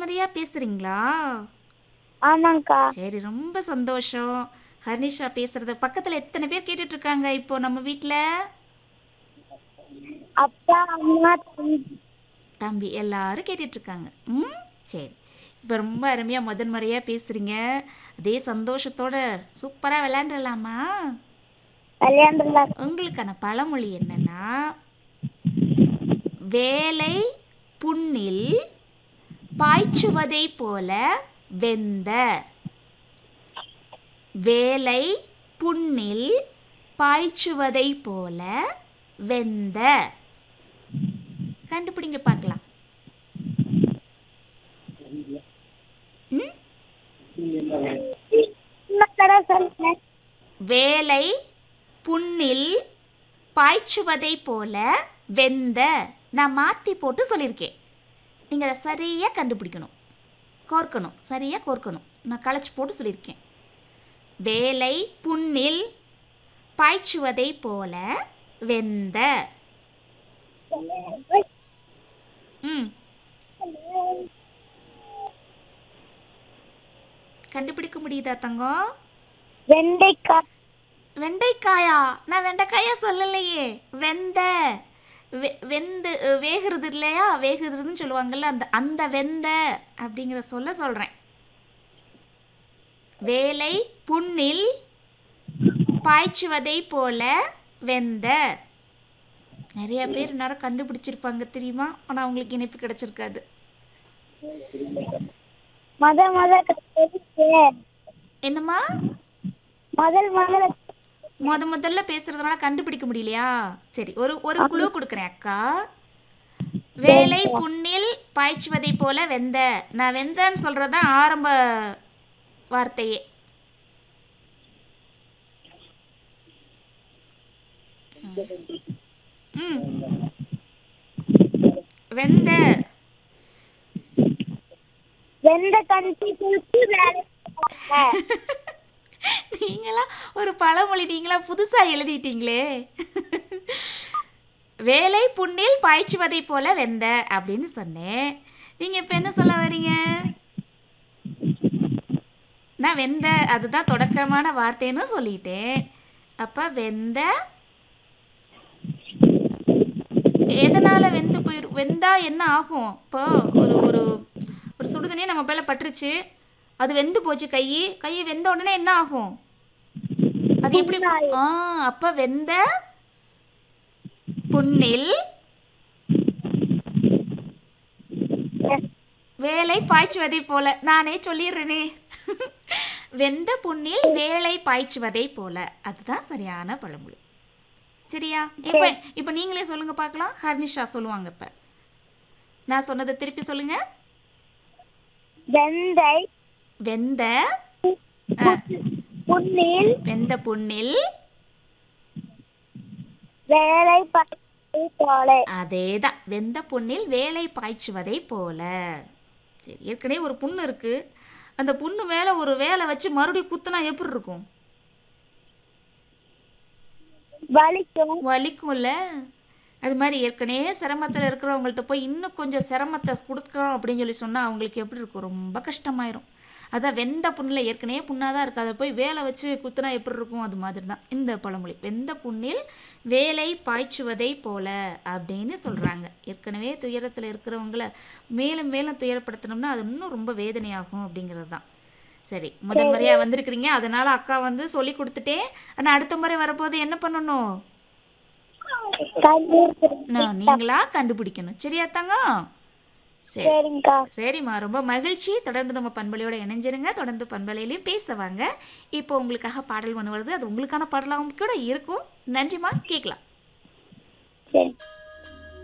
முறையா பேசுறீங்களா ஆமாங்கக்கா சரி ரொம்ப சந்தோஷம் ஹர்னிஷா பேசுறது பக்கத்துல எத்தனை பேர் கேட்டுட்டு இருக்காங்க இப்போ நம்ம வீட்ல அப்பா அம்மா தம்பி தம்பி எல்லாரும் கேட்டுட்டு இருக்காங்க ம் சரி இப்போ ரொம்ப அருமையாக முதன் முறையாக பேசுகிறீங்க அதே சந்தோஷத்தோட சூப்பராக விளையாண்டுடலாமா விளையாண்டுலாம் உங்களுக்கான பழமொழி என்னன்னா வேலை புண்ணில் பாய்ச்சுவதை போல வெந்த வேலை புண்ணில் பாய்ச்சுவதை போல வெந்த கண்டுபிடிங்க பார்க்கலாம் ம் இன்னொரு தடவை சொல்லுங்க வேலை புண்ணில் பாய்ச்சுவதை போல வெந்த நான் மாற்றி போட்டு சொல்லியிருக்கேன் நீங்கள் அதை சரியாக கண்டுபிடிக்கணும் கோர்க்கணும் சரியாக கோர்க்கணும் நான் களைச்சி போட்டு சொல்லியிருக்கேன் வேலை புண்ணில் பாய்ச்சுவதை போல வெந்த ம் கண்டுபிடிக்க முடியுதா தங்கம் வெண்டைக்காய் வெண்டைக்காயா நான் வெண்டைக்காயா சொல்லலையே வெந்த வெ வெந்து வேகிறது இல்லையா வேகுறதுன்னு சொல்லுவாங்கல்ல அந்த அந்த வெந்த அப்படிங்கிற சொல்ல சொல்கிறேன் வேலை புண்ணில் பாய்ச்சுவதை போல வெந்த நிறைய பேர் நேரம் கண்டுபிடிச்சிருப்பாங்க தெரியுமா ஆனால் அவங்களுக்கு இணைப்பு கிடைச்சிருக்காது முத முத கத்துக்கிட்டு என்னம்மா முதல் முதல்ல முத முதல்ல பேசுறதுனால கண்டுபிடிக்க முடியலையா சரி ஒரு ஒரு குழு கொடுக்குறேன் அக்கா வேலை புண்ணில் பாய்ச்சுவதை போல வெந்த நான் வெந்தன்னு சொல்றது தான் ஆரம்ப வார்த்தையே ம் வெந்த வெந்த கஞ்சி குடிச்சு வேலை செய்வாங்க. நீங்களா ஒரு பழமொழி நீங்களா புதுசாக எழுதிட்டீங்களே வேலை புண்ணில் பாய்ச்சுவதை போல வெந்த அப்படின்னு சொன்னேன் நீங்கள் இப்போ என்ன சொல்ல வரீங்க நான் வெந்த அதுதான் தொடக்கமான வார்த்தைன்னு சொல்லிட்டேன் அப்போ வெந்த எதனால் வெந்து போயிரு வெந்தா என்ன ஆகும் இப்போ ஒரு ஒரு ஒரு சுடுதண்ணியே நம்ம மேலே பட்டுருச்சு அது வெந்து போச்சு கை கை வெந்த உடனே என்ன ஆகும் அது எப்படி ஆ அப்போ வெந்த புண்ணில் வேலை பாய்ச்சுவதை போல நானே சொல்லிடுறேனே வெந்த புண்ணில் வேலை பாய்ச்சுவதை போல அதுதான் சரியான பழமொழி சரியா இப்போ இப்போ நீங்களே சொல்லுங்க பார்க்கலாம் ஹர்னிஷா சொல்லுவாங்க இப்போ நான் சொன்னதை திருப்பி சொல்லுங்க வெந்தை வெந்த ஆ, புண்ணில் வெந்த புண்ணில் வேலை பார்த்து போல அதேதான் வெந்த புண்ணில் வேலை பாய்ச்சுவதை போல சரி ஏற்கனவே ஒரு புண்ணு இருக்கு அந்த புண்ணு மேலே ஒரு வேலை வச்சு மறுபடியும் குத்துனா எப்படி இருக்கும் வலிக்கும் வலிக்கும்ல அது மாதிரி ஏற்கனவே சிரமத்தில் இருக்கிறவங்கள்ட்ட போய் இன்னும் கொஞ்சம் சிரமத்தை கொடுக்குறோம் அப்படின்னு சொல்லி சொன்னால் அவங்களுக்கு எப்படி இருக்கும் ரொம்ப கஷ்டமாயிரும் அதான் வெந்த புண்ணில் ஏற்கனவே புண்ணாக தான் இருக்குது அதை போய் வேலை வச்சு குத்துனா எப்படி இருக்கும் அது மாதிரி தான் இந்த பழமொழி வெந்த புண்ணில் வேலை பாய்ச்சுவதை போல அப்படின்னு சொல்கிறாங்க ஏற்கனவே துயரத்தில் இருக்கிறவங்கள மேலும் மேலும் துயரப்படுத்தினோம்னா அது இன்னும் ரொம்ப வேதனையாகும் அப்படிங்கிறது தான் சரி முதல் முறையாக வந்திருக்கிறீங்க அதனால் அக்கா வந்து சொல்லி கொடுத்துட்டேன் ஆனால் அடுத்த முறை வரப்போது என்ன பண்ணணும் கண்ணீர் நான் நீங்களா கண்டுபிடிக்கணும் சரியா தங்கம் சரி சரிங்கக்கா சரிம்மா ரொம்ப மகிழ்ச்சி தொடர்ந்து நம்ம பண்பலையோட இணைஞ்சிருங்க தொடர்ந்து பண்பலையிலையும் பேசுவாங்க இப்போ உங்களுக்காக பாடல் ஒன்று வருது அது உங்களுக்கான பாடலாகவும் கூட இருக்கும் நன்றிம்மா கேட்கலாம்